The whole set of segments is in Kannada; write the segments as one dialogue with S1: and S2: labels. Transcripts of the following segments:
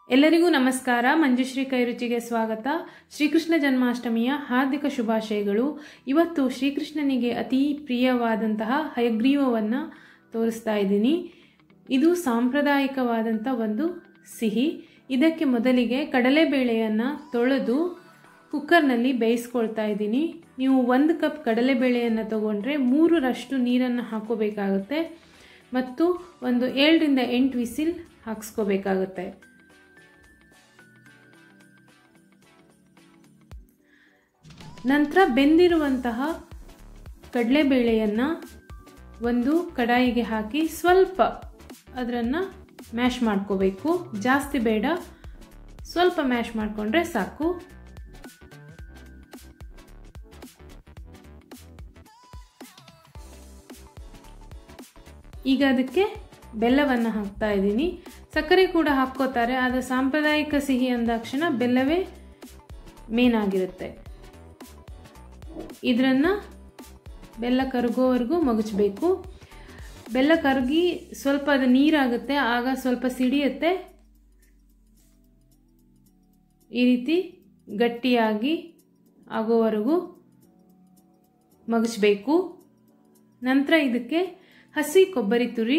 S1: ಎಲ್ಲರಿಗೂ ನಮಸ್ಕಾರ ಮಂಜುಶ್ರೀ ಕೈರುಚಿಗೆ ಸ್ವಾಗತ ಶ್ರೀಕೃಷ್ಣ ಜನ್ಮಾಷ್ಟಮಿಯ ಹಾರ್ದಿಕ ಶುಭಾಶಯಗಳು ಇವತ್ತು ಶ್ರೀಕೃಷ್ಣನಿಗೆ ಅತಿ ಪ್ರಿಯವಾದಂತಹ ಹಯಗ್ರೀವವನ್ನು ತೋರಿಸ್ತಾ ಇದ್ದೀನಿ ಇದು ಸಾಂಪ್ರದಾಯಿಕವಾದಂಥ ಒಂದು ಸಿಹಿ ಇದಕ್ಕೆ ಮೊದಲಿಗೆ ಕಡಲೆಬೇಳೆಯನ್ನು ತೊಳೆದು ಕುಕ್ಕರ್ನಲ್ಲಿ ಬೇಯಿಸ್ಕೊಳ್ತಾ ಇದ್ದೀನಿ ನೀವು ಒಂದು ಕಪ್ ಕಡಲೆಬೇಳೆಯನ್ನು ತಗೊಂಡ್ರೆ ಮೂರರಷ್ಟು ನೀರನ್ನು ಹಾಕೋಬೇಕಾಗುತ್ತೆ ಮತ್ತು ಒಂದು ಏಳರಿಂದ ಎಂಟು ವಿಸಿಲ್ ಹಾಕ್ಸ್ಕೋಬೇಕಾಗುತ್ತೆ ನಂತರ ಬೆಂದಿರುವಂತಹ ಕಡಲೆಬೇಳೆಯನ್ನು ಒಂದು ಕಡಾಯಿಗೆ ಹಾಕಿ ಸ್ವಲ್ಪ ಅದನ್ನು ಮ್ಯಾಶ್ ಮಾಡ್ಕೋಬೇಕು ಜಾಸ್ತಿ ಬೇಡ ಸ್ವಲ್ಪ ಮ್ಯಾಶ್ ಮಾಡಿಕೊಂಡ್ರೆ ಸಾಕು ಈಗ ಅದಕ್ಕೆ ಬೆಲ್ಲವನ್ನು ಹಾಕ್ತಾ ಇದ್ದೀನಿ ಸಕ್ಕರೆ ಕೂಡ ಹಾಕ್ಕೋತಾರೆ ಆದರೆ ಸಾಂಪ್ರದಾಯಿಕ ಸಿಹಿ ಅಂದಾಕ್ಷಣ ಬೆಲ್ಲವೇ ಮೇನ್ ಆಗಿರುತ್ತೆ ಇದನ್ನು ಬೆಲ್ಲ ಕರಗೋವರೆಗೂ ಮಗುಚಬೇಕು ಬೆಲ್ಲ ಕರಗಿ ಸ್ವಲ್ಪ ಅದು ನೀರಾಗುತ್ತೆ ಆಗ ಸ್ವಲ್ಪ ಸಿಡಿಯುತ್ತೆ ಈ ರೀತಿ ಗಟ್ಟಿಯಾಗಿ ಆಗೋವರೆಗೂ ಮಗಚಬೇಕು ನಂತರ ಇದಕ್ಕೆ ಹಸಿ ಕೊಬ್ಬರಿ ತುರಿ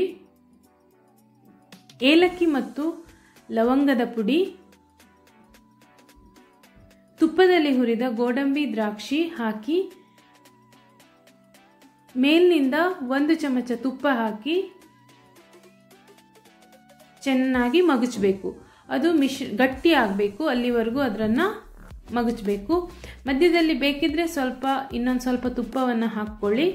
S1: ಏಲಕ್ಕಿ ಮತ್ತು ಲವಂಗದ ಪುಡಿ ತುಪ್ಪದಲ್ಲಿ ಹುರಿದ ಗೋಡಂಬಿ ದ್ರಾಕ್ಷಿ ಹಾಕಿ ಮೇಲಿನಿಂದ ಒಂದು ಚಮಚ ತುಪ್ಪ ಹಾಕಿ ಚೆನ್ನಾಗಿ ಮಗುಚಬೇಕು ಅದು ಮಿಶ್ ಗಟ್ಟಿ ಆಗಬೇಕು ಅಲ್ಲಿವರೆಗೂ ಅದನ್ನು ಮಗುಚಬೇಕು ಮಧ್ಯದಲ್ಲಿ ಬೇಕಿದ್ರೆ ಸ್ವಲ್ಪ ಇನ್ನೊಂದು ಸ್ವಲ್ಪ ತುಪ್ಪವನ್ನು ಹಾಕ್ಕೊಳ್ಳಿ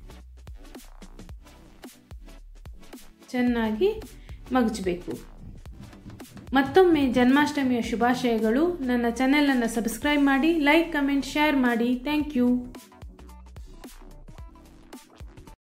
S1: ಚೆನ್ನಾಗಿ ಮಗುಚಬೇಕು ಮತ್ತೊಮ್ಮೆ ಜನ್ಮಾಷ್ಟಮಿಯ ಶುಭಾಶಯಗಳು ನನ್ನ ಚಾನೆಲನ್ನು ಸಬ್ಸ್ಕ್ರೈಬ್ ಮಾಡಿ ಲೈಕ್ ಕಮೆಂಟ್ ಶೇರ್ ಮಾಡಿ ಥ್ಯಾಂಕ್ ಯು